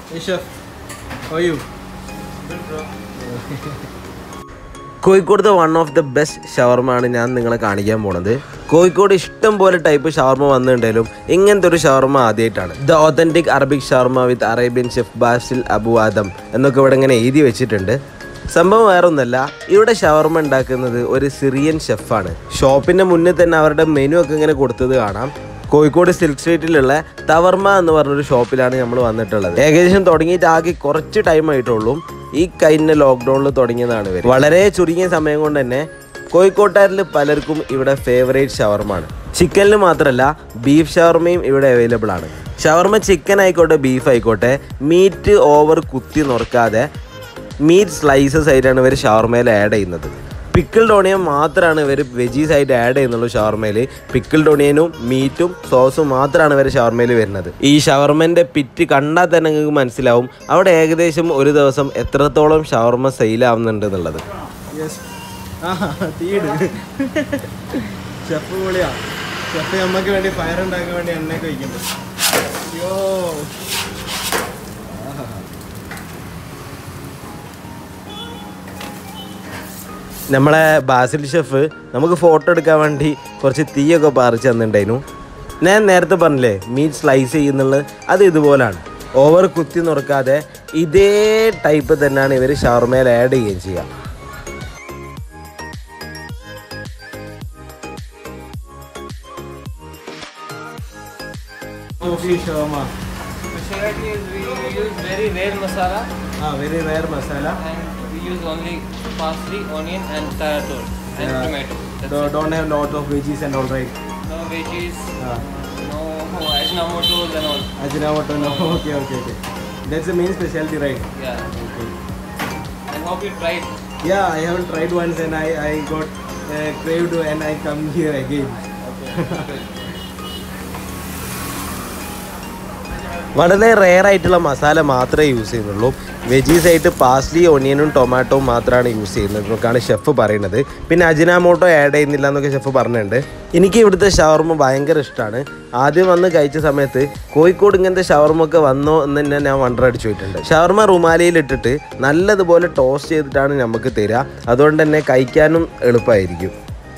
Hey chef, how are you? കോഴിക്കോടത്തെ one of the best shawarma ആണ് ഞാൻ നിങ്ങളെ കാണിക്കാൻ പോണത് കോഴിക്കോട് ഇഷ്ടം പോലെ ടൈപ്പ് ഷവർമ വന്നിട്ടുണ്ടെങ്കിലും ഇങ്ങനത്തെ ഒരു ഷവർമ ആദ്യമായിട്ടാണ് the authentic Arabic shawarma with Arabian chef Basil Abu Adam എന്നൊക്കെ ഇവിടെ ഇങ്ങനെ എഴുതി വെച്ചിട്ടുണ്ട് സംഭവം വേറെ ഒന്നല്ല ഇവിടെ ഷവർമ ഉണ്ടാക്കുന്നത് ഒരു സിറിയൻ ഷെഫാണ് ഷോപ്പിന്റെ മുന്നിൽ തന്നെ അവരുടെ മെനു ഒക്കെ ഇങ്ങനെ കൊടുത്തത് കാണാം കോഴിക്കോട് സിൽക്ക് സ്ട്രീറ്റിലുള്ള തവർമ എന്ന് പറഞ്ഞൊരു ഷോപ്പിലാണ് നമ്മൾ വന്നിട്ടുള്ളത് ഏകദേശം തുടങ്ങിയിട്ട് ആകെ കുറച്ച് ടൈം ആയിട്ടുള്ളൂ ഈ കഴിഞ്ഞ ലോക്ക്ഡൗണിൽ തുടങ്ങിയതാണ് ഇവർ വളരെ ചുരുങ്ങിയ സമയം കൊണ്ട് തന്നെ കോഴിക്കോട്ടുകാരിൽ പലർക്കും ഇവിടെ ഫേവറേറ്റ് ഷവർമാണ് ചിക്കനിൽ മാത്രമല്ല ബീഫ് ഷവർമയും ഇവിടെ അവൈലബിൾ ആണ് ഷവർമ ചിക്കൻ ആയിക്കോട്ടെ ബീഫ് ആയിക്കോട്ടെ മീറ്റ് ഓവർ കുത്തി നുറക്കാതെ മീറ്റ് സ്ലൈസസ് ആയിട്ടാണ് ഇവർ ഷവർമയിൽ ആഡ് ചെയ്യുന്നത് പിക്കിൾഡ് ഓണിയൻ മാത്രമാണ് ഇവർ വെജീസ് ആയിട്ട് ആഡ് ചെയ്യുന്നുള്ളൂ ഷവർമയിൽ പിക്കിൾഡ് ഓണിയനും മീറ്റും സോസും മാത്രമാണ് ഇവർ ഷവർമയിൽ വരുന്നത് ഈ ഷവർമൻ്റെ പിറ്റ് കണ്ടാൽ തന്നെ നിങ്ങൾക്ക് മനസ്സിലാവും അവിടെ ഏകദേശം ഒരു ദിവസം എത്രത്തോളം ഷവർമ സെയിലാവുന്നുണ്ട് എന്നുള്ളത് Yes. ആ തീയിട് ഷെഫ് പൊളിയാ ഷെഫ് നമ്മക്ക് വേണ്ടി ഫയർ ഉണ്ടാക്കാൻ വേണ്ടി എണ്ണയൊക്കെ വയ്ക്കുന്നുണ്ട് അയ്യോ നമ്മളെ ബാസിൽ ഷെഫ് നമുക്ക് ഫോട്ടോ എടുക്കാൻ വേണ്ടി കുറച്ച് തീയൊക്കെ പറിച്ച് തന്നിട്ടുണ്ടായിരുന്നു ഞാൻ നേരത്തെ പറഞ്ഞില്ലേ മീറ്റ് സ്ലൈസ് ചെയ്യുന്നുള്ളത് അത് ഇതുപോലാണ് ഓവർ കുത്തി നുറക്കാതെ ഇതേ ടൈപ്പ് തന്നെയാണ് ഇവർ ഷവർമയിൽ ആഡ് ചെയ്യുകയും ചെയ്യുക coffee shawarma Specialty is we use very rare masala ആ very rare masala and we use only parsley, onion and tarator and tomato. That's don't have lot of veggies and all right it. No veggies, no ajinomotos and all. Ajinomoto no okay okay okay that's a main speciality right Yeah. And hope you tried. Yeah, I haven't tried once and I, I got uh, craved and I come here again. വളരെ rare ആയിട്ടുള്ള മസാല മാത്രമേ use ചെയ്യുന്നുള്ളൂ veggies ആയിട്ട് parsley ഒനിയനും ടൊമാറ്റോയും മാത്രമാണ് use ചെയ്യുന്നത് എന്നൊക്കെയാണ് chef പറയുന്നത് പിന്നെ അജിനാമോട്ടോ ആഡ് ചെയ്യുന്നില്ല എന്നൊക്കെ ഷെഫ് പറഞ്ഞിട്ടുണ്ട് എനിക്ക് ഇവിടുത്തെ ഷവർമ ഭയങ്കര ഇഷ്ടമാണ് ആദ്യം വന്ന് കഴിച്ച സമയത്ത് കോഴിക്കോട് ഇങ്ങനത്തെ ഷവർമ ഒക്കെ വന്നോ എന്ന് തന്നെ ഞാൻ വണ്ടർ അടിച്ചു പോയിട്ടുണ്ട് ഷവർമ റുമാലിയിൽ ഇട്ടിട്ട് നല്ലതുപോലെ ടോസ്റ്റ് ചെയ്തിട്ടാണ് നമുക്ക് തരിക അതുകൊണ്ട് തന്നെ കഴിക്കാനും എളുപ്പമായിരിക്കും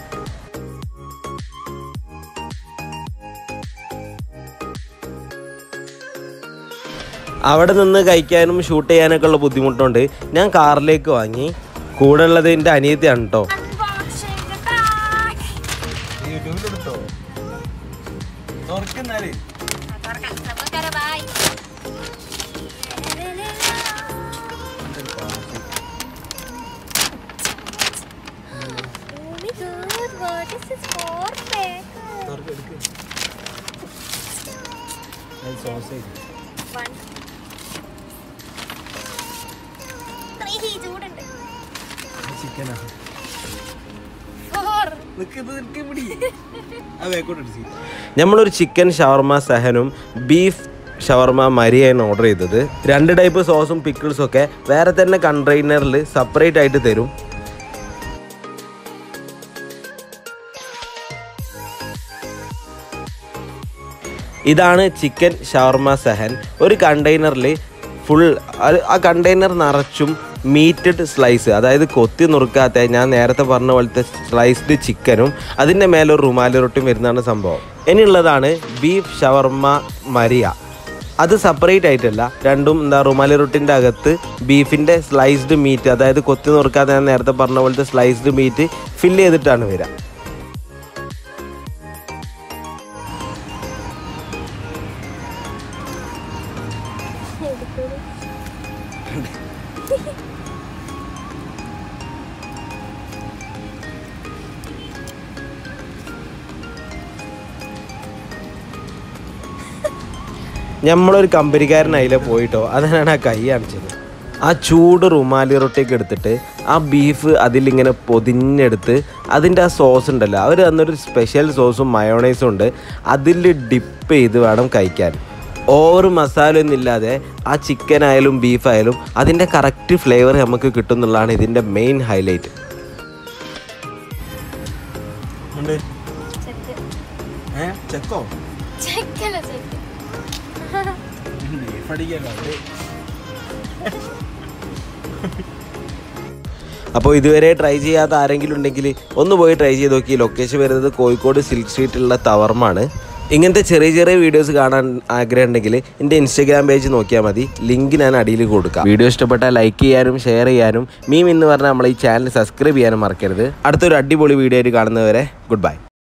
അവിടെ നിന്ന് കഴിക്കാനും ഷൂട്ട് ചെയ്യാനൊക്കെ ഉള്ള ബുദ്ധിമുട്ടുണ്ട് ഞാൻ കാറിലേക്ക് വാങ്ങി കൂടെ ഉള്ളത് എൻ്റെ അനിയത്തിയാണ് കേട്ടോ Unboxing the bag. യൂട്യൂബിലെടുത്തോ തുറക്കുന്നാല് തുറക്കാം നമുക്കര bye Oh my god, what is this for pack? Sausage One. Three ചൂടുണ്ട് ചിക്കനാ Four. നിൽക്കുന്നത് നിൽക്കി പിടി ആ വേക്കോട്ട് അടിച്ച് നമ്മളൊരു ചിക്കൻ ഷവർമ സഹനും ബീഫ് ഷവർമ മരിയാണ് ഓർഡർ ചെയ്തത് രണ്ട് ടൈപ്പ് സോസും പിക്കിൾസും ഒക്കെ വേറെ തന്നെ കണ്ടെയ്നറിൽ സെപ്പറേറ്റ് ആയിട്ട് തരും ഇതാണ് ചിക്കൻ ഷവർമ സഹൻ ഒരു കണ്ടെയ്നറിൽ ഫുൾ ആ കണ്ടെയ്നർ നിറച്ചും മീറ്റഡ് സ്ലൈസ് അതായത് കൊത്തി നുറുക്കാത്ത ഞാൻ നേരത്തെ പറഞ്ഞ പോലത്തെ സ്ലൈസ്ഡ് ചിക്കനും അതിൻ്റെ മേലെ ഒരു റുമാലി റൊട്ടിയും വരുന്നതാണ് സംഭവം ഇനിയുള്ളതാണ് ബീഫ് ഷവർമ മരിയ അത് സെപ്പറേറ്റ് ആയിട്ടല്ല രണ്ടും എന്താ റുമാലി റൊട്ടിൻ്റെ അകത്ത് ബീഫിൻ്റെ സ്ലൈസ്ഡ് മീറ്റ് അതായത് കൊത്തി നുറുക്കാതെ ഞാൻ നേരത്തെ പറഞ്ഞ പോലത്തെ സ്ലൈസ്ഡ് മീറ്റ് ഫില്ല് ചെയ്തിട്ടാണ് വരിക നമ്മളൊരു കമ്പനിക്കാരൻ അതിലെ പോയിട്ടോ അതാണ് ആ കൈ കാണിച്ചത് ആ ചൂട് റുമാലി റൊട്ടിയൊക്കെ എടുത്തിട്ട് ആ ബീഫ് അതിലിങ്ങനെ പൊതിഞ്ഞെടുത്ത് അതിൻ്റെ ആ സോസ് ഉണ്ടല്ലോ അവർ തന്നൊരു സ്പെഷ്യൽ സോസും മയോണൈസും ഉണ്ട് അതിൽ ഡിപ്പ് ചെയ്ത് വേണം കഴിക്കാൻ ഓവർ മസാല ഒന്നും ഇല്ലാതെ ആ ചിക്കൻ ആയാലും ബീഫ് ആയാലും അതിൻ്റെ കറക്റ്റ് ഫ്ലേവർ നമുക്ക് കിട്ടും എന്നുള്ളതാണ് ഇതിൻ്റെ മെയിൻ ഹൈലൈറ്റ് ഉണ്ട് ചെക്ക് ഏ ചെക്കോ ചെക്കല്ല ചെക്ക് ബീഫ് അടിക്കല്ലോ അത് അപ്പോൾ ഇതുവരെ ട്രൈ ചെയ്യാത്ത ആരെങ്കിലും ഉണ്ടെങ്കിൽ ഒന്ന് പോയി ട്രൈ ചെയ്ത് നോക്കി ലൊക്കേഷൻ വരുന്നത് കോഴിക്കോട് സിൽക്ക് സ്ട്രീറ്റിലുള്ള തവർമാണ് ഇങ്ങനത്തെ ചെറിയ ചെറിയ വീഡിയോസ് കാണാൻ ആഗ്രഹം ഉണ്ടെങ്കിൽ എൻ്റെ ഇൻസ്റ്റാഗ്രാം പേജ് നോക്കിയാൽ മതി ലിങ്ക് ഞാൻ അടിയിൽ കൊടുക്കാം വീഡിയോ ഇഷ്ടപ്പെട്ടാൽ ലൈക്ക് ചെയ്യാനും ഷെയർ ചെയ്യാനും മീം എന്ന് പറഞ്ഞാൽ നമ്മൾ ഈ ചാനൽ സബ്സ്ക്രൈബ് ചെയ്യാനും മറക്കരുത് അടുത്തൊരു അടിപൊളി വീഡിയോ ആയിട്ട് കാണുന്നവരെ ഗുഡ് ബൈ